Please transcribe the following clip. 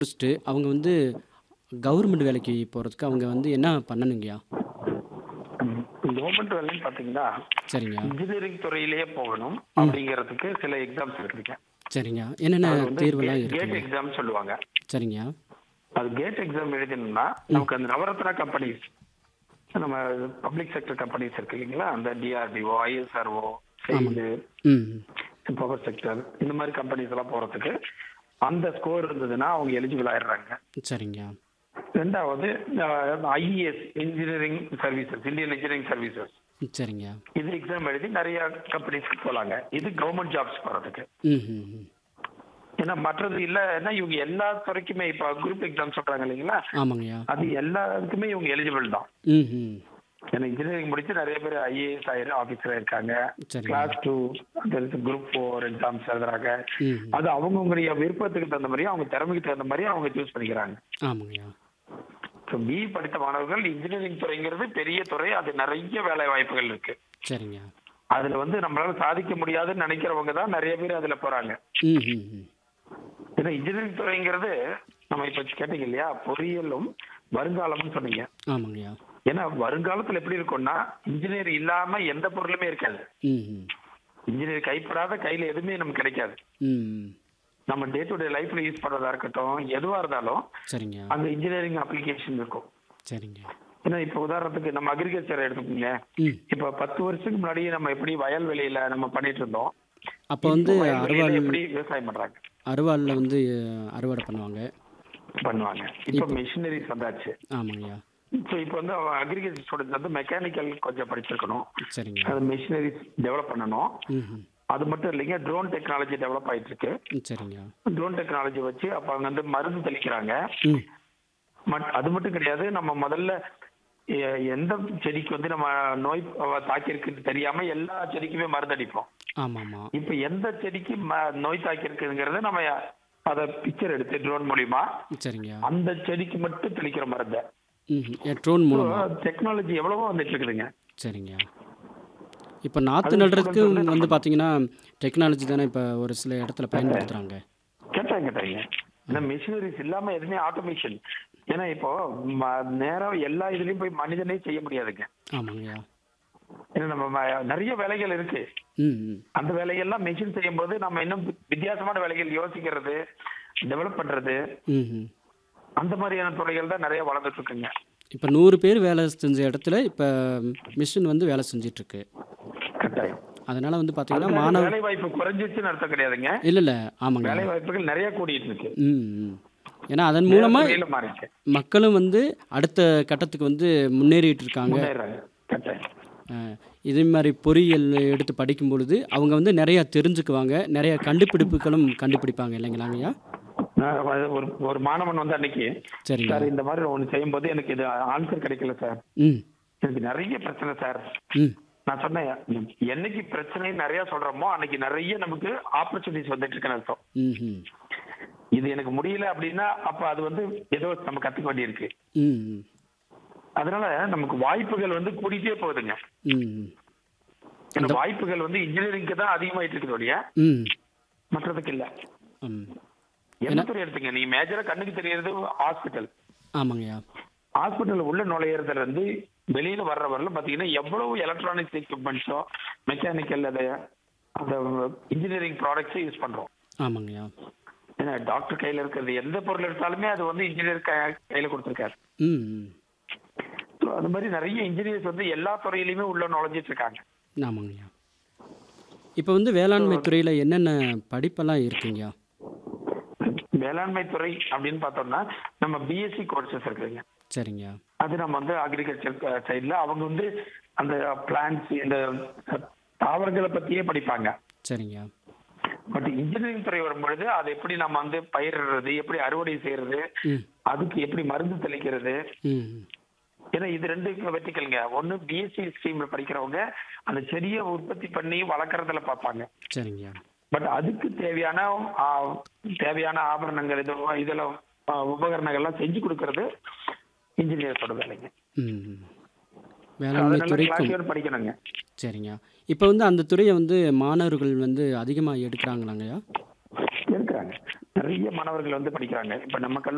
முடிச்சுட்டு அவங்க வந்து கவர்மெண்ட் வேலைக்கு போகிறதுக்கு அவங்க வந்து என்ன பண்ணணுங்கய்யா கவர்மெண்ட் வேலைன்னு பாத்தீங்கன்னா சரிங்க இன்ஜினியரிங் துறையிலேயே போகணும் அப்படிங்கிறதுக்கு சில எக்ஸாம்ஸ் இருக்குதுங்க சரிங்க என்னென்ன அது வந்து தேர்வெல்லாம் கேட் இருக்குங்க எக்ஸாம் சொல்லுவாங்க சரிங்க அது கேட் எக்ஸாம் எழுதணும்னா நமக்கு அந்த நவரத்னா கம்பெனிஸ் நம்ம பப்ளிக் செக்டர் கம்பெனிஸ் இருக்கு இல்லைங்களா அந்த டிஆர்டிஓ ஐஎஸ்ஆர்ஓ செய்து ம் பவர் செக்டர் இந்த மாதிரி கம்பெனிஸ் எல்லாம் போறதுக்கு அந்த ஸ்கோர் இருந்ததுன்னா அவங்க எலிஜிபிள் ஆயிடுறாங்க சரிங்க ரெண்டாவது I E S engineering services Indian engineering services சரிங்க இது எக்ஸாம் எழுதி நிறைய கம்பெனிஸ்க்கு போலாங்க இது கவர்மெண்ட் ஜாப்ஸ் போறதுக்கு ம் ம் ம். ஏன்னா மற்றது இல்லைன்னா இவங்க எல்லா துறைக்குமே இப்போ குரூப் எக்ஸாம் சொல்றாங்க இல்லைங்களா ஆமாங்கய்யா அது எல்லாருக்குமே இவங்க எலிஜிபிள் தான் ம் ம் ஏன்னா இன்ஜினியரிங் முடிச்சு நிறைய பேர் ஐஏஎஸ் ஆயிரம் ஆபீசர் இருக்காங்க சரிங்க class two group four exams எழுதுறாங்க ம் ம். அது அவங்கவுங்களுடைய விருப்பத்துக்கு தகுந்த மாதிரி அவங்க திறமைக்கு தகுந்த மாதிரி அவங்க சூஸ் பண்ணிக்கிறாங்க ஆமாங்கய்யா ஸோ பி படித்த மாணவர்கள் இன்ஜினியரிங் துறைங்கிறது பெரிய துறை அது நிறைய வேலை வாய்ப்புகள் இருக்கு சரிங்க அதுல வந்து நம்மளால சாதிக்க முடியாதுன்னு நினைக்கிறவங்க தான் நிறைய பேர் அதுல போறாங்க ம் ம் ம் ஏன்னா இன்ஜினியரிங் துறைங்கிறது நம்ம இப்ப கேட்டீங்க இல்லையா பொறியியலும் வருங்காலம்னு சொன்னீங்க ஆமாங்கய்யா ஏன்னா வருங்காலத்துல எப்படி இருக்கும்னா இன்ஜினியர் இல்லாம எந்த பொருளுமே இருக்காது ம் ம் இன்ஜினியர் கைப்படாத கையில எதுவுமே நமக்கு கிடைக்காது ம் ம். நம்ம டே டு டே லைஃப்ல யூஸ் பண்றதா இருக்கட்டும் எதுவா இருந்தாலும் சரிங்க அந்த இன்ஜினியரிங் அப்ளிகேஷன் இருக்கும் சரிங்க ஏன்னா இப்ப உதாரணத்துக்கு நம்ம அக்ரிகல்ச்சர் எடுத்துக்கோங்க ம் இப்ப பத்து வருஷத்துக்கு முன்னாடி நம்ம எப்படி வயல்வெளியில நம்ம பண்ணிட்டு இருந்தோம் அப்போ வந்து இப்போ வயல்வெளியில அறுவாள் எப்படி விவசாயம் பண்றாங்க அறுவாளில் வந்து அறுவடை பண்ணுவாங்க பண்ணுவாங்க இப்ப மிஷினரிஸ் வந்தாச்சு ஆமாங்கய்யா ஸோ இப்போ வந்து அக்ரிகல்ச்சர் ஸ்டூடெண்ட்ஸ் வந்து மெக்கானிக்கல் கொஞ்சம் படிச்சிருக்கணும் சரிங்க அது மிஷினரிஸ் டெவலப் பண்ணணும் ம் ம் அது மட்டும் இல்லைங்க ட்ரோன் டெக்னாலஜி டெவலப் ஆயிட்டு இருக்கு ம், சரிங்க ட்ரோன் டெக்னாலஜி வச்சு அப்ப அவங்க வந்து மருந்து தெளிக்கிறாங்க ம் மட்- அது மட்டும் கிடையாது நம்ம முதல்ல எ- எந்த செடிக்கு வந்து நம்ம நோய் தாக்கி இருக்குன்னு தெரியாம எல்லா செடிக்குமே மருந்து அடிப்போம் ஆமாம் ஆமாம் இப்ப எந்த செடிக்கு ம- நோய் தாக்கி இருக்குங்கிறத நம்ம அத பிக்சர் எடுத்து ட்ரோன் மூலியமா சரிங்க அந்த செடிக்கு மட்டும் தெளிக்கிற மருந்த ம் ட்ரோன் மூலமாக டெக்னாலஜி எவ்வளவோ வந்துட்டு இருக்குதுங்க சரிங்க இப்போ நாற்று அது நடுறதுக்கு students வந்து வந்து பார்த்தீங்கன்னா டெக்னாலஜி தானே இப்போ ஒரு சில இடத்துல பயன்படுத்துகிறாங்க கேட்டாங்க கேட்டாங்க ஏன்னா மிஷினரிஸ் இல்லாம எதுவுமே ஆட்டோமேஷன் ஏன்னா இப்போ ம- நேரம் எல்லா இதுலயும் போய் மனிதனே செய்ய முடியாதுங்க ஆமாங்கய்யா ஏன்னா நம்ம ம- நிறைய வேலைகள் இருக்கு ம் ம் அந்த வேலைகள்லாம் மெஷின் செய்யும் போது நம்ம இன்னும் வி- வித்தியாசமான வேலைகள் யோசிக்கிறது டெவலப் பண்றது ம் ம் அந்த மாதிரியான துறைகள் தான் நிறைய வளர்ந்துட்டு இருக்குங்க இப்போ நூறு பேர் வேலை செஞ்ச இடத்துல இப்போ மிஷின் வந்து வேலை செஞ்சிட்ருக்கு கட்டாயம் அதனால் வந்து பார்த்தீங்கன்னா அதுக்காக மாணவ வேலை வாய்ப்பு குறைஞ்சிச்சுன்னு அர்த்தம் கிடையாதுங்க இல்லை இல்லை ஆமாங்க வேலை வாய்ப்புகள் நிறைய கூடிட்டு இருக்கு ம் ம் ஏன்னா அதன் மூலமாக துறையில மாறிச்சு மக்களும் வந்து அடுத்த கட்டத்துக்கு வந்து முன்னேறிட்டு இருக்காங்க முன்னேறாங்க கட்டாயம் அஹ், இதே மாதிரி பொறியியல் எடுத்து படிக்கும் பொழுது அவங்க வந்து நிறைய தெரிஞ்சுக்குவாங்க நிறைய கண்டுபிடிப்புகளும் கண்டுபிடிப்பாங்க இல்லைங்களாங்கய்யா நான் ஒரு ஒரு மாணவன் வந்து அன்னைக்கு சரிங்க சார் இந்த மாதிரி ஒன்று செய்யும்போது எனக்கு இது ஆன்சர் கிடைக்கல சார் ம் எனக்கு நிறைய பிரச்சனை சார் ம் நான் சொன்னேன் என்னைக்கு பிரச்சனை நிறைய சொல்றோமோ அன்னைக்கு நிறைய நமக்கு ஆப்பர்ச்சுனிட்டிஸ் வந்துட்டு இருக்குன்னு அர்த்தம் ம் ம் இது எனக்கு முடியல அப்படின்னா அப்ப அது வந்து ஏதோ நம்ம கத்துக்க வேண்டியிருக்கு ம் ம் அதனால நமக்கு வாய்ப்புகள் வந்து கூடிட்டே போகுதுங்க ம் ம் ஏன்னா வாய்ப்புகள் வந்து இன்ஜினியரிங்க்கு தான் அதிகமாயிட்டு இருக்குது ஒழிய ம் மற்றதுக்கு இல்ல ம் என்ன துறை எடுத்துங்க நீங்க மேஜரா கண்ணுக்கு தெரியறது ஹாஸ்பிட்டல் ஆமாங்கய்யா ஹாஸ்பிட்டல் உள்ள நுழையிறதுல இருந்து வெளியில வர்ற வரல பாத்தீங்கன்னா எவ்வளவு எலக்ட்ரானிக்ஸ் எக்யூப்மெண்ட்ஸோ மெக்கானிக்கல் அதை அந்த இன்ஜினியரிங் ப்ராடக்ட்ஸை யூஸ் பண்றோம் ஆமாங்கய்யா ஏன்னா டாக்டர் கையில இருக்கிறது எந்த பொருள் எடுத்தாலுமே அது வந்து இன்ஜினியர் கையில கொடுத்துருக்காரு ம் ம் ஸோ அது மாதிரி நிறைய இன்ஜினியர்ஸ் வந்து எல்லா துறையிலுமே உள்ள நுழைஞ்சிட்டு இருக்காங்க ஆமாங்கய்யா இப்போ வந்து வேளாண்மை துறையில் என்னென்ன படிப்பெல்லாம் இருக்குங்கய்யா வேளாண்மை துறை அப்படின்னு பார்த்தோம்னா நம்ம பிஎஸ்சி கோர்சஸ் இருக்குதுங்க சரிங்கய்யா அது நம்ம வந்து அக்ரிகல்ச்சர் சைடுல அவங்க வந்து அந்த பிளான்ஸ் இந்த தாவரங்களை பத்தியே படிப்பாங்க சரிங்கய்யா பட் இன்ஜினியரிங் துறை வரும்பொழுது அதை எப்படி நம்ம வந்து பயிரிடுறது எப்படி அறுவடை செய்யறது ம் அதுக்கு எப்படி மருந்து தெளிக்கிறது ம் ம். ஏன்னா இது ரெண்டு வெட்டிக்கலுங்க ஒன்னு பிஎஸ்சி ஸ்ட்ரீம்ல படிக்கிறவங்க அந்த செடியை உற்பத்தி பண்ணி வளர்க்கறதுல பார்ப்பாங்க சரிங்கய்யா பட் அதுக்கு தேவையான ஆ, தேவையான ஆபரணங்கள் இது இதெல்லாம் ஆ, உபகரணங்கள்லாம் செஞ்சு கொடுக்கறது இன்ஜினியர்ஸோட வேலைங்க ம் ம். வேளாண்மை அதனால துறைக்கும் கிளாஸ் படிக்கணுங்க சரிங்க இப்போ வந்து அந்த துறையை வந்து மாணவர்கள் வந்து அதிகமாக எடுக்கிறாங்களாங்கய்யா இருக்கிறாங்க நிறைய மாணவர்கள் வந்து படிக்கிறாங்க இப்ப நம்ம கல்லூரி